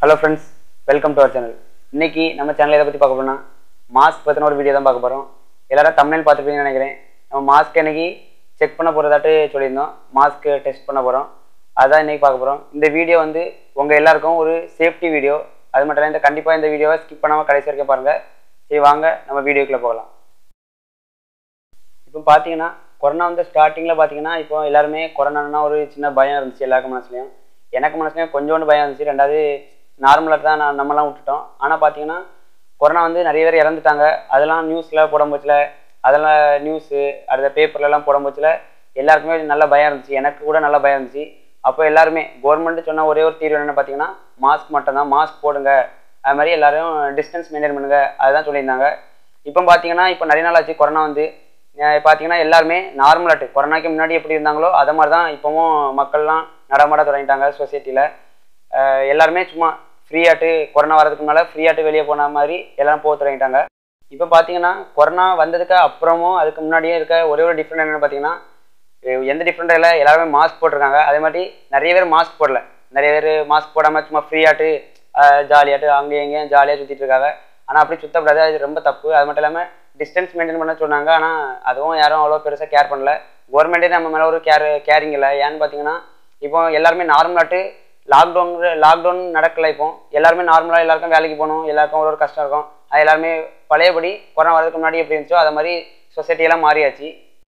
Hello friends welcome to our channel இன்னைக்கு நம்ம channel எதை பற்றி பார்க்க போறோம்னா மாஸ்க் பற்றின ஒரு வீடியோ தான் பார்க்க போகிறோம் எல்லாரும் தமிழில் பார்த்துருப்பீங்கன்னு நினைக்கிறேன் நம்ம மாஸ்க் இன்னைக்கு செக் பண்ண போகிறதாட்டு சொல்லியிருந்தோம் மாஸ்க் டெஸ்ட் பண்ண போகிறோம் அதான் இன்னைக்கு பார்க்க போகிறோம் இந்த வீடியோ வந்து உங்கள் எல்லாருக்கும் ஒரு சேஃப்டி வீடியோ அது மட்டும் இல்லை இந்த கண்டிப்பாக இந்த வீடியோவை ஸ்கிப் பண்ணாமல் கடைசி வரைக்கும் பாருங்கள் சரி வாங்க நம்ம வீடியோக்குள்ளே போகலாம் இப்போ பார்த்தீங்கன்னா கொரோனா வந்து ஸ்டார்டிங்கில் பார்த்தீங்கன்னா இப்போ எல்லாருமே கொரோனானா ஒரு சின்ன பயம் இருந்துச்சு எல்லாருக்கும் மனசுலையும் எனக்கு மனசுலையும் கொஞ்சோண்டு பயம் இருந்துச்சு ரெண்டாவது நார்மலாக தான் நான் நம்மலாம் விட்டுட்டோம் ஆனால் பார்த்தீங்கன்னா கொரோனா வந்து நிறைய பேர் இறந்துட்டாங்க அதெல்லாம் நியூஸில் போடும்போச்சில் அதெல்லாம் நியூஸு அடுத்த பேப்பர்லலாம் போடும்போச்சில் எல்லாருக்குமே நல்ல பயம் இருந்துச்சு எனக்கு கூட நல்ல பயம் இருந்துச்சு அப்போ எல்லாருமே கவர்மெண்ட் சொன்ன ஒரே ஒரு தீர்வு என்னென்னு பார்த்தீங்கன்னா மாஸ்க் மட்டும்தான் மாஸ்க் போடுங்க அது மாதிரி எல்லாரும் டிஸ்டன்ஸ் மெயின்டைன் பண்ணுங்க அதுதான் சொல்லியிருந்தாங்க இப்போ பார்த்தீங்கன்னா இப்போ நிறைய நாள் ஆச்சு கொரோனா வந்து அஹ் பார்த்தீங்கன்னா எல்லாருமே நார்மலாட்டு கொரோனாக்கு முன்னாடி எப்படி இருந்தாங்களோ அதை மாதிரி தான் இப்போவும் மக்கள்லாம் நடமாட தொடங்கிட்டாங்க சொசைட்டியில் எல்லாருமே சும்மா ஃப்ரீயாட்டு கொரோனா வரதுக்கு முன்னால் ஃப்ரீயாட்டு வெளியே போன மாதிரி எல்லாரும் போக தொடங்கிட்டாங்க இப்போ பார்த்தீங்கன்னா கொரோனா வந்ததுக்கு அப்புறமும் அதுக்கு முன்னாடியே இருக்க ஒரே ஒரு டிஃப்ரெண்ட் என்னென்னு பார்த்தீங்கன்னா அஹ் எந்த டிஃப்ரெண்ட்டும் இல்லை எல்லாருமே மாஸ்க் போட்டிருக்காங்க அதே மாதிரி நிறைய பேர் மாஸ்க் போடல நிறைய பேர் மாஸ்க் போடாமல் சும்மா ஃப்ரீயாட்டு ஜாலியாட்டு அங்கேயும் இங்கேயும் ஜாலியாக சுற்றிட்டு இருக்காங்க ஆனால் அப்படி சுத்தக்கூடாது அது ரொம்ப தப்பு அது மட்டும் இல்லாமல் டிஸ்டன்ஸ் மெயின்டைன் பண்ண சொன்னாங்க ஆனால் அதுவும் யாரும் அவ்வளோ பெருசாக கேர் பண்ணல கவர்மெண்ட்டே நம்ம மேலே ஒரு கேர் கேரிங் இல்லை ஏன்னு பார்த்தீங்கன்னா இப்போ எல்லாருமே நார்மலாட்டு லாக்டவுன் லாக்டவுன் நடக்கல இப்போ எல்லாருமே நார்மலாக எல்லாருக்கும் வேலைக்கு போகணும் எல்லாருக்கும் ஒரு ஒரு கஷ்டம் இருக்கும் அது எல்லாருமே பழையபடி கொரோனா வரதுக்கு முன்னாடி எப்படி இருந்துச்சோ அது மாதிரி சொசைட்டியெல்லாம் மாறியாச்சு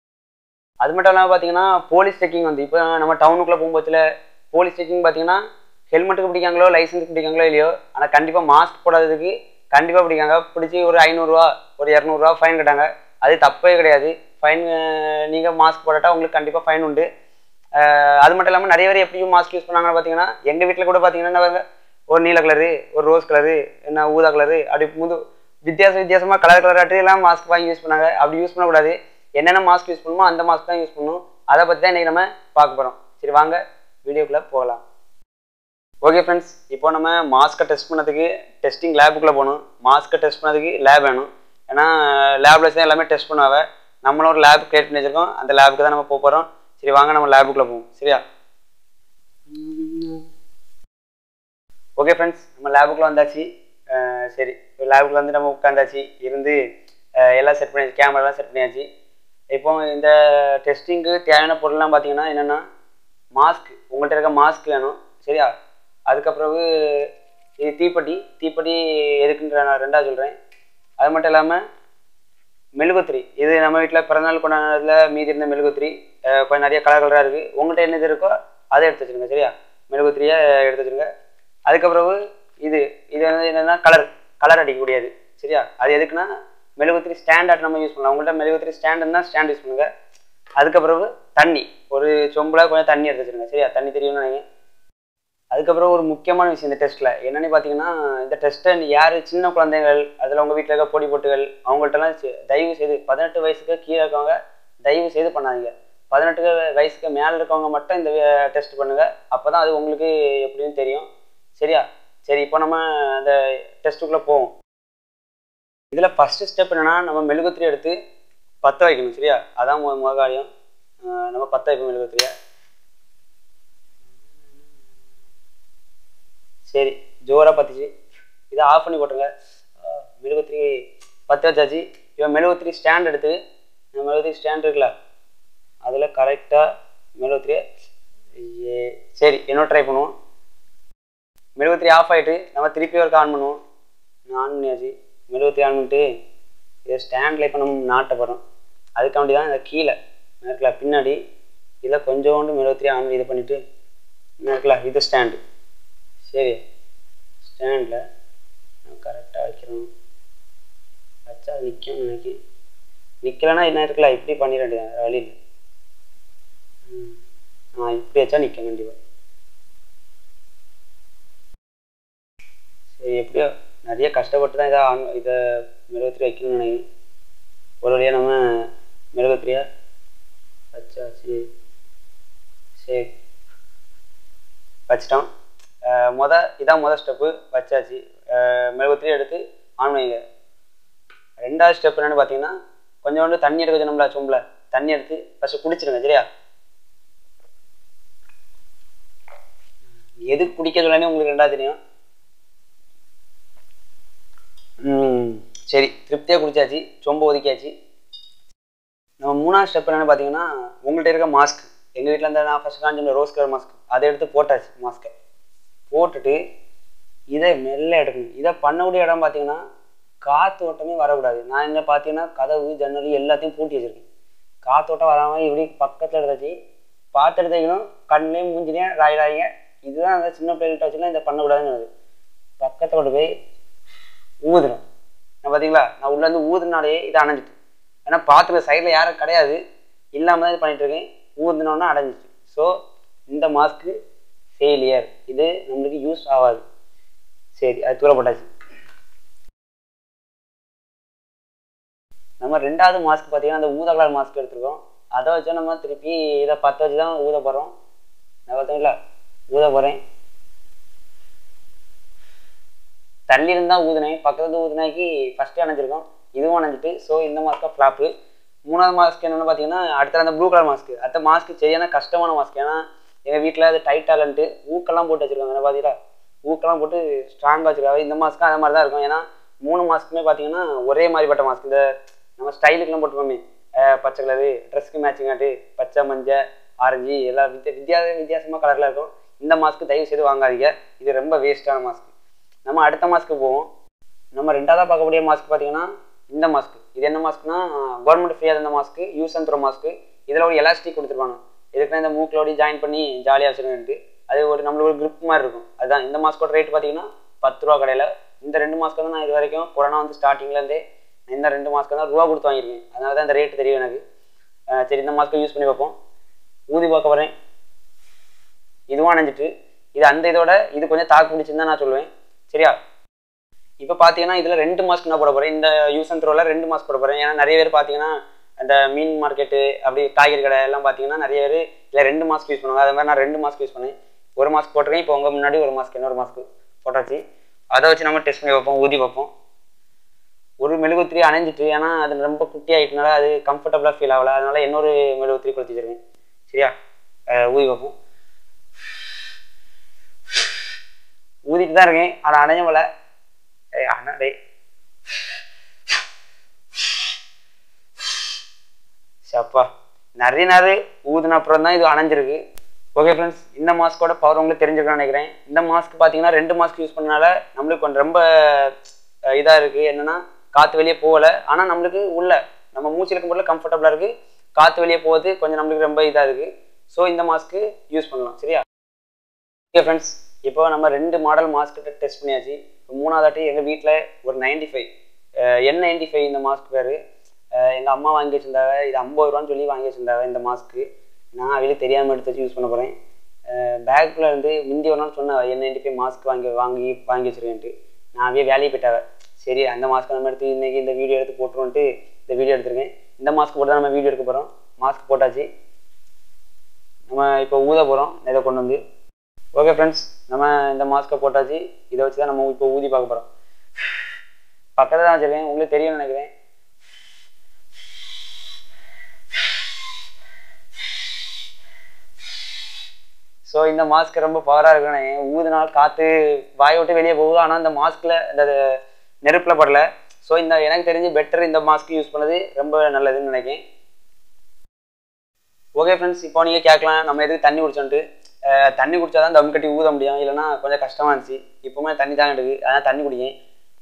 அது மட்டும் இல்லாமல் பார்த்தீங்கன்னா போலீஸ் செக்கிங் வந்து இப்போ நம்ம டவுனுக்குள்ளே போகும்போதுல போலீஸ் செக்கிங் பார்த்தீங்கன்னா ஹெல்மெட்டுக்கு பிடிக்காங்களோ லைசன்ஸுக்கு பிடிக்காங்களோ இல்லையோ ஆனால் கண்டிப்பாக மாஸ்க் போடாததுக்கு கண்டிப்பாக பிடிக்காங்க பிடிச்சி ஒரு ஐநூறுரூவா ஒரு இரநூறுவா ஃபைன் கட்டாங்க அது தப்பே கிடையாது ஃபைன் நீங்கள் மாஸ்க் போடாட்டா உங்களுக்கு கண்டிப்பாக ஃபைன் உண்டு அஹ் அது மட்டும் இல்லாமல் நிறைய பேர் எப்படியும் மாஸ்க் யூஸ் பண்ணாங்கன்னு பார்த்தீங்கன்னா எங்கள் வீட்டில் கூட பார்த்தீங்கன்னா என்ன பாருங்க, ஒரு நீல கலரு ஒரு ரோஸ் கலரு என்ன ஊதா கலரு அப்படி முது வித்தியாச வித்தியாசமாக கலர் கலராட்டு எல்லாம் மாஸ்க் வாங்கி யூஸ் பண்ணாங்க அப்படி யூஸ் பண்ணக்கூடாது என்னென்ன மாஸ்க் யூஸ் பண்ணணுமோ அந்த மாஸ்க் தான் யூஸ் பண்ணணும் அதை பற்றி தான் இன்றைக்கி நம்ம பார்க்க போகிறோம் சரி வாங்க வீடியோக்குள்ளே போகலாம் ஓகே ஃப்ரெண்ட்ஸ் இப்போ நம்ம மாஸ்க்கை டெஸ்ட் பண்ணதுக்கு டெஸ்டிங் லேபுக்குள்ளே போகணும் மாஸ்க்கை டெஸ்ட் பண்ணதுக்கு லேப் வேணும் ஏன்னா லேபில் தான் எல்லாமே டெஸ்ட் பண்ணுவாங்க நம்மளும் ஒரு லேப் கிரியேட் பண்ணி வச்சிருக்கோம் அந்த லேபுக்கு தான் நம்ம போக போகிறோம் சரி வாங்க நம்ம லேபுக்குள்ளே போவோம் சரியா ஓகே ஃப்ரெண்ட்ஸ் நம்ம லேபுக்குள்ளே வந்தாச்சு அஹ் சரி லேபுக்குள்ள வந்து நம்ம உட்காந்தாச்சு இருந்து அஹ் எல்லாம் செட் பண்ணியாச்சு கேமராலாம் செட் பண்ணியாச்சு இப்போ இந்த டெஸ்டிங்க்கு தேவையான பொருள்லாம் பார்த்தீங்கன்னா என்னென்னா மாஸ்க் உங்கள்கிட்ட இருக்க மாஸ்க் வேணும் சரியா அதுக்கப்புறம் இது தீப்பெட்டி தீப்பெட்டி எதுக்குன்ற நான் ரெண்டாவது சொல்கிறேன் அது மட்டும் இல்லாமல் மெழுகுத்திரி இது நம்ம வீட்டில் பிறந்தநாள் கொண்டாடுறதுல மீதி இருந்த மெழுகுத்திரி அஹ் கொஞ்சம் நிறைய கலர் கலராக இருக்குது உங்கள்கிட்ட என்ன இது இருக்கோ அதை எடுத்து வச்சுருங்க சரியா மெழுகுத்திரியை எடுத்து வச்சுருங்க அதுக்கப்புறம் இது இது வந்து என்னென்னா கலர் கலர் அடிக்கக்கூடியது சரியா அது எதுக்குன்னா மெழுகுத்திரி ஸ்டாண்டர்ட் நம்ம யூஸ் பண்ணலாம் உங்கள்கிட்ட மெழுகுத்திரி ஸ்டாண்ட் இருந்தால் ஸ்டாண்ட் யூஸ் பண்ணுங்கள் அதுக்கப்புறம் தண்ணி ஒரு சொம்பில் கொஞ்சம் தண்ணி எடுத்து வச்சுருங்க சரியா தண்ணி தெரியும்னு நினைக்கிறேன் அதுக்கப்புறம் ஒரு முக்கியமான விஷயம் இந்த டெஸ்ட்டில் என்னென்னு பார்த்தீங்கன்னா இந்த டெஸ்ட்டை யார் சின்ன குழந்தைகள் அதில் உங்கள் வீட்டில் இருக்க பொடி போட்டுகள் அவங்கள்ட்டலாம் சி- தயவு செய்து பதினெட்டு வயசுக்கு கீழே இருக்கவங்க தயவு செய்து பண்ணாதீங்க பதினெட்டு வயசுக்கு மேலே இருக்கவங்க மட்டும் இந்த டெஸ்ட் பண்ணுங்கள் அப்போ தான் அது உங்களுக்கு எப்படின்னு தெரியும் சரியா சரி இப்போ நம்ம அந்த டெஸ்ட்டுக்குள்ளே போவோம் இதில் ஃபஸ்ட்டு ஸ்டெப் என்னென்னா நம்ம மெழுகுத்திரி எடுத்து பற்ற வைக்கணும் சரியா அதான் மு முத காரியம் அஹ் நம்ம பற்ற வைப்போம் மெழுகுத்திரியை சரி ஜோராக பற்றிச்சு இதை ஆஃப் பண்ணி போட்டுருங்க அஹ் மெழுகுத்திரி பற்ற வச்சாச்சு இவன் மெழுகுத்திரி ஸ்டாண்ட் எடுத்து இந்த மெழுகுத்திரி ஸ்டாண்ட் இருக்குல்ல அதில் கரெக்டாக மெழுகுத்திரியை ஏ சரி இன்னும் ட்ரை பண்ணுவோம் மெழுகுத்திரி ஆஃப் ஆகிட்டு நம்ம திருப்பி ஒருக்க ஆன் பண்ணுவோம் ஆன் பண்ணியாச்சு மெழுகுத்திரி ஆன் பண்ணிட்டு இதை ஸ்டாண்டில் இப்போ நம்ம நாட்ட போகிறோம் அதுக்காண்டி தான் இந்த கீழே இருக்குல்ல பின்னாடி இதில் கொஞ்சோண்டு மெழுகுத்திரி ஆன் இது பண்ணிவிட்டு இருக்குல்ல இது ஸ்டாண்டு சரி ஸ்டாண்டில் கரெக்டாக வைக்கிறோம் வச்சா அது நிற்கும் நினைக்கி நிற்கலைன்னா என்ன இருக்குல்ல இப்படி பண்ணிட வேண்டியது வேறு வழி இல்லை ம். ஆ இப்படி வச்சா நிற்கும் கண்டிப்பாக சரி எப்படியோ நிறைய கஷ்டப்பட்டு தான் இதை ஆன் இதை மெழுகுத்திரி வைக்கணும்னு நினைக்கிறேன் ஒரு வழியாக நம்ம மெழுகுத்திரியா வச்சாச்சு சரி வச்சிட்டோம் அஹ் மொத இதான் மொதல் ஸ்டெப்பு வச்சாச்சு அஹ் மெழுகுத்திரி எடுத்து ஆன் பண்ணிங்க ரெண்டாவது ஸ்டெப் என்னன்னு பார்த்தீங்கன்னா கொஞ்சோண்டு தண்ணி எடுக்க சொன்னோம்ல சொம்பில் தண்ணி எடுத்து ஃபஸ்ட்டு குடிச்சிடுங்க சரியா எதுக்கு குடிக்க சொல்லனே உங்களுக்கு ரெண்டாவது தெரியும் ம், சரி திருப்தியாக குடிச்சாச்சு சொம்பு ஒதுக்கியாச்சு நம்ம மூணாவது ஸ்டெப் என்னென்னு பார்த்தீங்கன்னா உங்கள்கிட்ட இருக்க மாஸ்க் எங்கள் வீட்டில் இருந்த நான் ஃபஸ்ட் காஞ்சி ரோஸ் கலர் மாஸ்க் அதை எடுத்து போட்டாச்சு மாஸ்க்கை போட்டுட்டு இதை மெல்ல எடுக்கணும் இதை பண்ணக்கூடிய இடம் பார்த்தீங்கன்னா காற்று ஓட்டமே வரக்கூடாது நான் என்ன பார்த்தீங்கன்னா கதவு ஜன்னல் எல்லாத்தையும் பூட்டி வச்சிருக்கேன் காத்தோட்டம் வராமல் இப்படி பக்கத்தில் எடுத்தாச்சு பார்த்து எடுத்துக்கணும் கண்ணிலையும் மூஞ்சிலையும் ராய் ராயிங்க இதுதான் அந்த சின்ன பிள்ளைகிட்ட வச்சுலாம் இதை பண்ணக்கூடாதுங்கிறது பக்கத்தில் கொண்டு போய் ஊதுறோம் நான் பார்த்தீங்களா நான் உள்ள இருந்து ஊதுனாலே இது அணைஞ்சிட்டு ஏன்னா பார்த்துக்க சைடில் யாரும் கிடையாது இல்லாமல் தான் இது பண்ணிட்டு இருக்கேன் ஊதுனோன்னா அடைஞ்சிச்சு ஸோ இந்த மாஸ்க்கு ஃபெயிலியர் இது நம்மளுக்கு யூஸ் ஆகாது சரி அது தூரப்பட்டாச்சு நம்ம ரெண்டாவது மாஸ்க் பார்த்தீங்கன்னா அந்த ஊதா கலர் மாஸ்க் எடுத்திருக்கோம் அதை வச்சு நம்ம திருப்பி இதை பற்ற வச்சு தான் ஊத போகிறோம் நான் பார்த்தீங்களா ஊத போகிறேன் தள்ளி இருந்தா ஊதுனேன் பக்கத்துல ஊதுனாக்கி ஃபஸ்ட்டு அணைஞ்சிருக்கோம் இதுவும் அணைஞ்சிட்டு ஸோ இந்த மாஸ்க்கா ஃப்ளாப்பு மூணாவது மாஸ்க் என்னென்னு பார்த்தீங்கன்னா அடுத்த அந்த ப்ளூ கலர் மாஸ்க்கு அடுத்த மாஸ்க் சரியான கஷ்டமான மாஸ்க் ஏன்னா எங்கள் வீட்டில் அது டைட் டேலண்ட்டு ஊக்கெல்லாம் போட்டு வச்சிருக்காங்க என்ன பார்த்தீங்களா ஊக்கெல்லாம் போட்டு ஸ்ட்ராங்காக வச்சிருக்காங்க இந்த மாஸ்க்கும் அதே மாதிரி தான் இருக்கும் ஏன்னா மூணு மாஸ்க்குமே பார்த்தீங்கன்னா ஒரே மாதிரிப்பட்ட மாஸ்க் இந்த நம்ம ஸ்டைலுக்குலாம் போட்டுக்கோமே அஹ் பச்சை கலரு ட்ரெஸ்க்கு மேட்சிங் ஆட்டு பச்சை மஞ்சள் ஆரஞ்சு எல்லாம் வித்தியா வித்தியாச வித்தியாசமாக கலரில் இருக்கும் இந்த மாஸ்க்கு தயவு செய்து வாங்காதீங்க இது ரொம்ப வேஸ்ட்டான மாஸ்க் நம்ம அடுத்த மாஸ்க்கு போவோம் நம்ம ரெண்டாவதாக பார்க்கக்கூடிய மாஸ்க் பார்த்தீங்கன்னா இந்த மாஸ்க் இது என்ன மாஸ்க்னா கவர்மெண்ட் ஃப்ரீயாக இருந்த mask use and throw mask இதில் ஒரு எலாஸ்டிக் கொடுத்துருப்பாங்க இதுக்குன்னா இந்த மூக்கிலோடி ஜாயின் பண்ணி ஜாலியாக வச்சுருக்கேன்ட்டு அது ஒரு நம்மளுக்கு ஒரு grip மாதிரி இருக்கும் அதுதான் இந்த மாஸ்க்கோட ரேட் பார்த்தீங்கன்னா பத்து ரூபா கடையில் இந்த ரெண்டு மாஸ்க்கு தான் நான் இது வரைக்கும் கொரோனா வந்து ஸ்டார்டிங்லேருந்தே இந்த ரெண்டு மாஸ்க்கு தான் ரூபா கொடுத்து வாங்கியிருக்கேன் அதனால தான் இந்த ரேட் தெரியும் எனக்கு அஹ் சரி இந்த மாஸ்க்கை யூஸ் பண்ணி பார்ப்போம் ஊதி பார்க்க வரேன் இதுவும் அணைஞ்சிட்டு இது அந்த இதோட இது கொஞ்சம் தாக்கு பிடிச்சுன்னு தான் நான் சொல்லுவேன் சரியா இப்போ பார்த்தீங்கன்னா இதில் ரெண்டு மாஸ்க் நான் போட போகிறேன் இந்த யூஸ் அண்ட் த்ரோவில் ரெண்டு மாஸ்க் போட போகிறேன் ஏன்னா நிறைய பேர் பார்த்தீங்கன்னா அந்த மீன் மார்க்கெட்டு அப்படி காய்கறி கடை எல்லாம் பார்த்தீங்கன்னா நிறைய பேர் இதில் ரெண்டு மாஸ்க் யூஸ் பண்ணுவாங்க அதே மாதிரி நான் ரெண்டு மாஸ்க் யூஸ் பண்ணேன் ஒரு மாஸ்க் போட்டிருக்கேன் இப்போ உங்கள் முன்னாடி ஒரு மாஸ்க் இன்னொரு மாஸ்க் போட்டாச்சு அதை வச்சு நம்ம டெஸ்ட் பண்ணி வைப்போம் ஊதி பார்ப்போம் ஒரு மெழுகுத்திரி அணைஞ்சிட்டு ஏன்னா அது ரொம்ப குட்டி ஆகிட்டனால அது கம்ஃபர்டபுளாக ஃபீல் ஆகல அதனால இன்னொரு மெழுகுத்திரி கொளுத்தி வச்சிருக்கேன் சரியா அஹ் ஊதி பார்ப்போம் ஊதிட்டு தான் இருக்கேன் ஆனால் அணைய போல ஏய் அண்ணா டேய் சப்பா நிறைய நிறைய ஊதுன அப்புறம் தான் இது அணைஞ்சிருக்கு ஓகே ஃப்ரெண்ட்ஸ் இந்த மாஸ்க்கோட பவர் உங்களுக்கு தெரிஞ்சிருக்கும்னு நினைக்கிறேன் இந்த மாஸ்க் பார்த்தீங்கன்னா ரெண்டு மாஸ்க் யூஸ் பண்ணனால நம்மளுக்கு கொஞ்சம் ரொம்ப இதாக இருக்குது என்னென்னா காற்று வெளியே போகலை ஆனால் நம்மளுக்கு உள்ள நம்ம மூச்சு இருக்கும் போது கம்ஃபர்டபுளாக இருக்குது காற்று வெளியே போகுது கொஞ்சம் நம்மளுக்கு ரொம்ப இதாக இருக்குது ஸோ இந்த மாஸ்க்கு யூஸ் பண்ணலாம் சரியா ஓகே ஃப்ரெண்ட்ஸ் இப்போ நம்ம ரெண்டு மாடல் மாஸ்க் டெஸ்ட் பண்ணியாச்சு இப்போ மூணாவதாட்டி எங்கள் வீட்டில் ஒரு ninety five N ninety five இந்த மாஸ்க் பேர் எங்கள் அம்மா வாங்கி வச்சிருந்தாங்க இது ஐம்பது ரூபான்னு சொல்லி வாங்கி வச்சிருந்தாங்க இந்த மாஸ்க்கு நான் அவளுக்கு தெரியாமல் எடுத்து வச்சு யூஸ் பண்ண போகிறேன் பேக்கில் இருந்து முந்தி ஒரு நாள் சொன்னேன் என் நைன்டி ஃபைவ் மாஸ்க் வாங்கி வாங்கி வாங்கி வச்சிருக்கேன்ட்டு நான் அவையே வேலையை போயிட்டாவ சரி அந்த மாஸ்க் நம்ம எடுத்து இன்னைக்கு இந்த வீடியோ எடுத்து போட்டுருவோன்ட்டு இந்த வீடியோ எடுத்திருக்கேன் இந்த மாஸ்க் போட்டு தான் நம்ம வீடியோ எடுக்க போகிறோம் மாஸ்க் போட்டாச்சு நம்ம இப்போ ஊத போகிறோம் இதை கொண்டு வந்து ஓகே ஃப்ரெண்ட்ஸ் நம்ம இந்த மாஸ்க்கை போட்டாச்சு இதை வச்சு தான் நம்ம இப்போ ஊதி பார்க்க போகிறோம் பக்கத்தில் தான் வச்சுருக்கேன் உங்களுக்கு தெரியும்னு நினைக்கிறேன் ஸோ இந்த மாஸ்க் ரொம்ப பவராக இருக்குண்ணே ஊதுனால் காற்று வாயை விட்டு வெளியே போகுது ஆனால் இந்த மாஸ்கில் இந்த நெருப்பில் படல ஸோ இந்த எனக்கு தெரிஞ்சு பெட்டர் இந்த மாஸ்க் யூஸ் பண்ணது ரொம்ப நல்லதுன்னு நினைக்கிறேன் ஓகே ஃப்ரெண்ட்ஸ் இப்போ நீங்கள் கேட்கலாம் நம்ம எதுக்கு தண்ணி குடிச்சோன்ட்டு அஹ் தண்ணி குடிச்சா தான் தம் கட்டி ஊத முடியும் இல்லைன்னா கொஞ்சம் கஷ்டமாக இருந்துச்சு இப்போவுமே தண்ணி தான் எடுக்கு அதான் தண்ணி குடிக்கேன்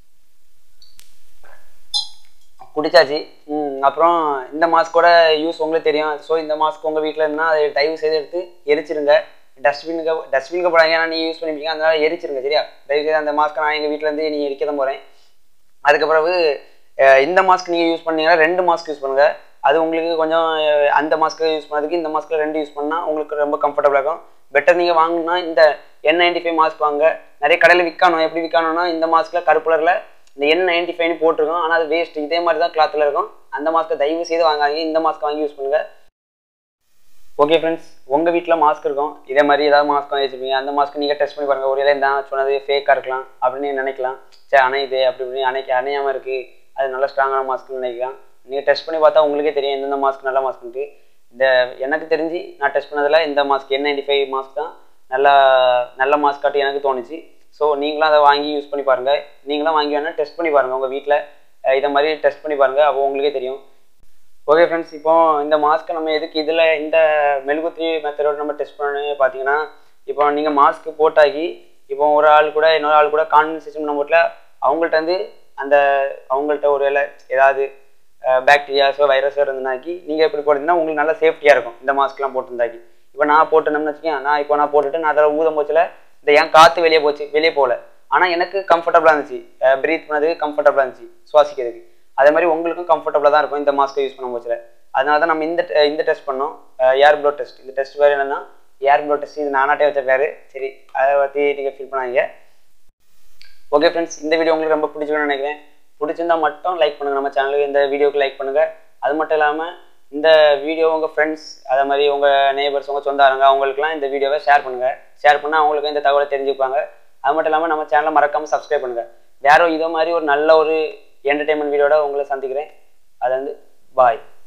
குடிச்சாச்சு ம், அப்புறம் இந்த மாஸ்க்கோட யூஸ் உங்களுக்கு தெரியும் ஸோ இந்த மாஸ்க் உங்கள் வீட்டில் இருந்தால் அதை தயவு செய்து எடுத்து எரிச்சிருங்க டஸ்ட்பினுக்கு டஸ்ட்பினுக்கு போடாங்க ஏன்னா நீங்கள் யூஸ் பண்ணிப்பீங்க அதனால எரிச்சிருங்க சரியா தயவு செய்து அந்த மாஸ்க்கை நான் எங்கள் வீட்டிலேருந்து நீ எரிக்க தான் போகிறேன் அதுக்கு பிறகு அஹ், இந்த மாஸ்க் நீங்கள் யூஸ் பண்ணீங்கன்னா ரெண்டு மாஸ்க் யூஸ் பண்ணுங்கள் அது உங்களுக்கு கொஞ்சம் அஹ், அந்த மாஸ்க்கு யூஸ் பண்ணதுக்கு இந்த மாஸ்க்கில் ரெண்டு யூஸ் பண்ணால் உங்களுக்கு ரொம்ப கம்ஃபர்டபுளாக இருக்கும் பெட்டர் நீங்கள் வாங்கினா இந்த என் நைன்டி ஃபைவ் மாஸ்க் வாங்க நிறைய கடையில் விற்கணும் எப்படி விற்கணும்னா இந்த மாஸ்க்கில் கருப்பு கலரில் இந்த என் நைன்டி ஃபைவ்னு போட்டிருக்கோம் ஆனால் அது வேஸ்ட் இதே மாதிரி தான் கிளாத்தில் இருக்கும் அந்த மாஸ்க்கை தயவு செய்து வாங்காதீங்க இந்த மாஸ்க் வாங்கி யூஸ் பண்ணுங்கள் ஓகே ஃப்ரெண்ட்ஸ் உங்கள் வீட்டில் மாஸ்க் இருக்கும் இதே மாதிரி ஏதாவது மாஸ்க் வாங்கி வச்சுருப்பீங்க அந்த மாஸ்க் நீங்கள் டெஸ்ட் பண்ணி பாருங்கள் ஒரு இலையும் தான் சொன்னது ஃபேக்காக இருக்கலாம் அப்படின்னு நீங்க நினைக்கலாம் சரி அணையுது அப்படி இப்படி அணைக்க அணையாமல் இருக்குது அது நல்ல ஸ்ட்ராங்கான மாஸ்க்னு நினைக்கலாம் நீங்கள் டெஸ்ட் பண்ணி பார்த்தா உங்களுக்கே தெரியும் எந்தெந்த மாஸ்க் நல்ல மாஸ்க்ன்ட்டு இந்த எனக்கு தெரிஞ்சு நான் டெஸ்ட் பண்ணதில் இந்த mask N ninety five mask தான் நல்லா நல்ல மாஸ்க் காட்டி எனக்கு தோணுச்சு ஸோ நீங்களும் அதை வாங்கி யூஸ் பண்ணி பாருங்கள் நீங்களும் வாங்கி வேணால் டெஸ்ட் பண்ணி பாருங்கள் உங்கள் வீட்டில் இதை மாதிரி டெஸ்ட் பண்ணி பாருங்கள் அப்போ உங்களுக்கே தெரியும் ஓகே ஃப்ரெண்ட்ஸ் இப்போ இந்த மாஸ்க்கை நம்ம எதுக்கு இதில் இந்த மெழுகுத்திரி மெத்தடோட நம்ம டெஸ்ட் பண்ணணும்னு பார்த்தீங்கன்னா இப்போ நீங்கள் மாஸ்க் போட்டாகி இப்போ ஒரு ஆள் கூட இன்னொரு ஆள் கூட கான்வர்சேஷன் பண்ண போட்டில் அவங்கள்ட்ட வந்து அந்த அவங்கள்ட்ட ஒரு வேலை ஏதாவது பாக்டீரியாஸோ வைரஸோ இருந்தனாக்கி நீங்கள் எப்படி போட்டிங்கன்னா உங்களுக்கு நல்லா சேஃப்டியாக இருக்கும் இந்த மாஸ்க்லாம் போட்டிருந்தாக்கி இப்போ நான் போட்டிருந்தோம்னு வச்சுக்கேன் நான் இப்போ நான் போட்டுட்டு நான் அதில் ஊதும் போச்சில் இந்த என் காற்று வெளியே போச்சு வெளியே போகல ஆனால் எனக்கு கம்ஃபர்டபுளாக இருந்துச்சு ப்ரீத் பண்ணதுக்கு கம்ஃபர்டபுளாக இருந்துச்சு சுவாசிக்கிறதுக்கு அதே மாதிரி உங்களுக்கும் கம்ஃபர்டபுளாக தான் இருக்கும் இந்த மாஸ்க்கை யூஸ் பண்ண போச்சில் அதனால தான் நம்ம இந்த இந்த டெஸ்ட் பண்ணோம் ஏர் ப்ளோ டெஸ்ட் இந்த டெஸ்ட் பேர் என்னென்னா ஏர் ப்ளோ டெஸ்ட் இது நானாட்டே வச்ச பேர் சரி அதை பற்றி நீங்கள் ஃபீல் பண்ணாதீங்க ஓகே ஃப்ரெண்ட்ஸ் இந்த வீடியோ உங்களுக்கு ரொம்ப பிடிச்சிருக்குன்னு நினைக்கிறேன் பிடிச்சிருந்தா மட்டும் லைக் பண்ணுங்கள் நம்ம சேனலுக்கு இந்த வீடியோக்கு லைக் பண்ணுங்கள் அது மட்டும் இல்லாமல் இந்த வீடியோ உங்கள் ஃப்ரெண்ட்ஸ் அதே மாதிரி உங்கள் நெய்பர்ஸ் உங்கள் சொந்தாரங்க அவங்களுக்குலாம் இந்த வீடியோவை ஷேர் பண்ணுங்கள் ஷேர் பண்ணால் அவங்களுக்கு இந்த தகவலை தெரிஞ்சுப்பாங்க அது மட்டும் இல்லாமல் நம்ம சேனலை மறக்காமல் சப்ஸ்கிரைப் பண்ணுங்கள் வேற இதே மாதிரி ஒரு நல்ல ஒரு என்டர்டெயின்மெண்ட் வீடியோட உங்களை சந்திக்கிறேன் அது வந்து பாய்